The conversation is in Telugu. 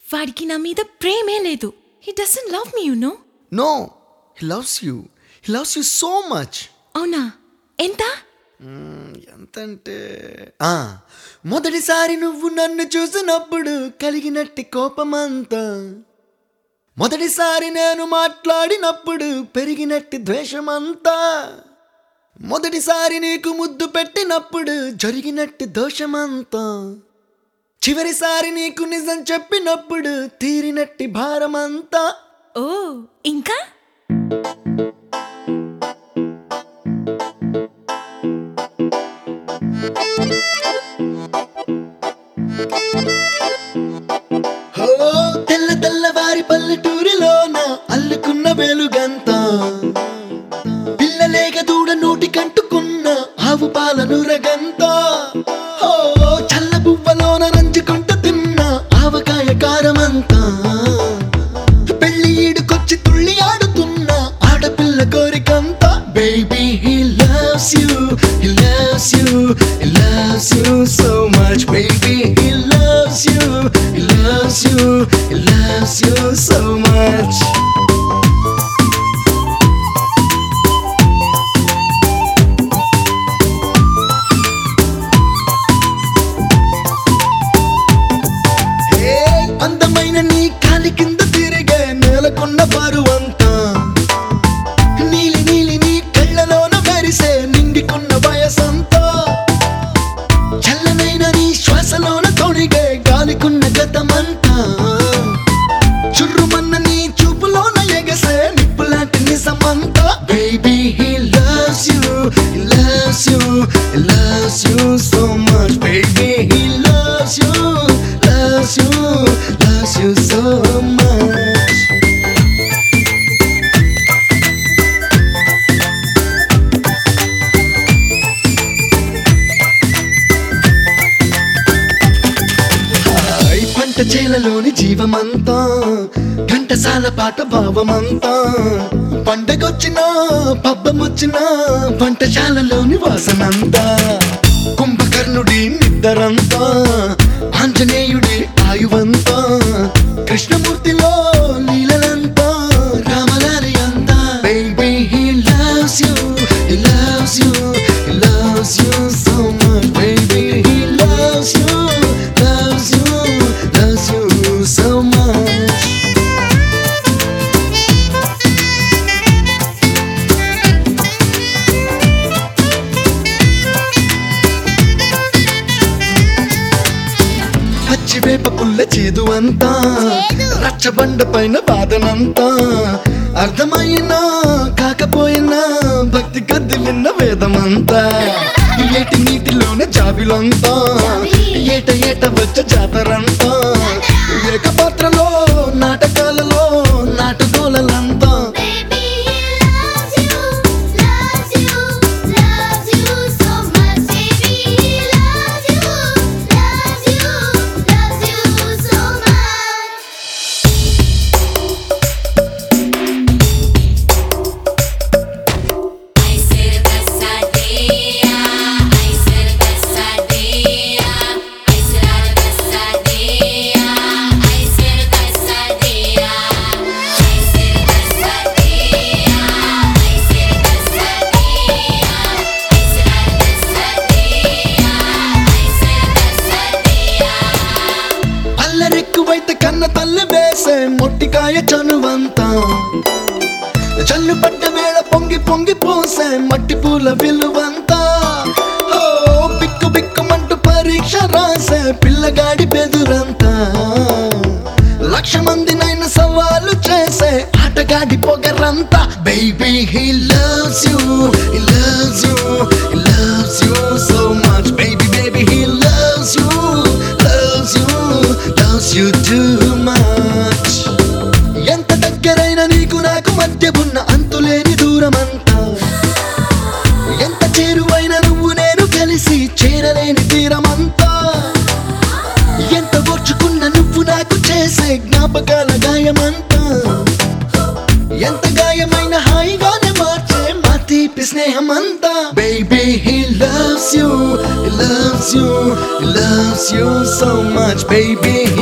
వాడికి నా మీద ప్రేమే లేదు he doesn't love me you no no he loves you he loves you so much అవునా ఎంత ఎంతంటే ఆ, మొదటిసారి నువ్వు నన్ను చూసినప్పుడు కలిగినట్టి కోపమంతా మొదటిసారి నేను మాట్లాడినప్పుడు పెరిగినట్టి ద్వేషమంతా మొదటిసారి నీకు ముద్దు పెట్టినప్పుడు జరిగినట్టి దోషమంతా చివరిసారి నీకు నిజం చెప్పినప్పుడు తీరినట్టి భారమంతా ఓ ఇంకా ఓ తెల్ల తెల్లవారి పల్లెటూరిలోన అల్లుకున్న వెలుగంతా పిల్లలేక దూడ నోటి కంటుకున్న ఆవు పాలను రగంతా ఓ చల్ల బువ్వలోన నంచుకుంటూ తిన్న ఆవకాయ కారమంతా పెళ్లి ఈడుకొచ్చి తుళ్ళి ఆడుతున్న ఆడపిల్ల కోరికంతా baby he loves you he loves you he loves you so much baby he loves you he loves you he loves you so much hey, అందమైన నీ కాలి కింద తిరిగే నేలకొన్న బరువంతా నీలి నీలి నీ కళ్ళలోన మెరిసే నిండికున్న వయసంతా చల్లనైన నీ శ్వాసలోన తొడిగే గాలికున్న గతమంతా చుర్రుమన్న నీ చూపులోన ఎగసే నిప్పులాంటి నిజమంతా baby he loves you he loves you he loves you so much baby he loves you loves you loves you so much హాయ్ పంట చేలలోని జీవమంతా ఘంటసాల పాట భావమంతా పండగొచ్చినా పబ్బమొచ్చినా పంటశాలలోని వాసనంతా కుంభకర్ణుడి నిద్దరంతా ఆంజనేయుడి ఆయువంతా కృష్ణమూర్తిలో లీలలంతా రామలాలి అంతా baby he loves you he loves you he loves you so much baby he loves you, loves you, loves you so much. పచ్చివేప పుల్ల చేదు అంతా రచ్చబండ పైన బాధనంతా అర్థమైనా కాకపోయినా భక్తి కద్ది విన్న వేదమంతా ఏటి నీటిలోనే జాబిలంతా ఏట ఏట వచ్చ జాతరంతా ఏక పాత్రలో నాటకాలలో నాటుకోలంతా Baby, he loves you, loves you, loves you so much. Baby, he loves you, loves you, loves you so much. Ai ser caçadeia, ai ser caçadeia, ai ser caçadeia, ai ser caçadeia, ai ser caçadeia, ai ser caçadeia, ai ser caçadeia, ai ser caçadeia. అల్లరెక్కువైతే కన్న తల్లి వేసే మొట్టికాయ చనువంతా చల్లు పడ్డ వేళ పొంగి పొంగి పోసే మట్టి పూల విలువంతా ఓ బిక్కు బిక్కుమంటూ పరీక్ష రాసే పిల్లగాడి బెదురంతా లక్ష మందినైన సవాలు చేసే ఆటగాడి పొగరంతా baby he loves you he loves you he loves you so much baby baby he loves you loves you, loves you too much. ఎంత దగ్గరైన నీకు నాకు మధ్య ఉన్న అంతులేని దూరమంతా ఎంత చేరువైన నువ్వు నేను కలిసి చేరలేని తీరమంతా ఎంత ఓర్చుకున్న నువ్వు నాకు చేసే జ్ఞాపకాల గాయమంతా ఎంత గాయమైన హాయిగానే మార్చే మా తీపి స్నేహమంతా baby he loves you he loves you he loves you so much baby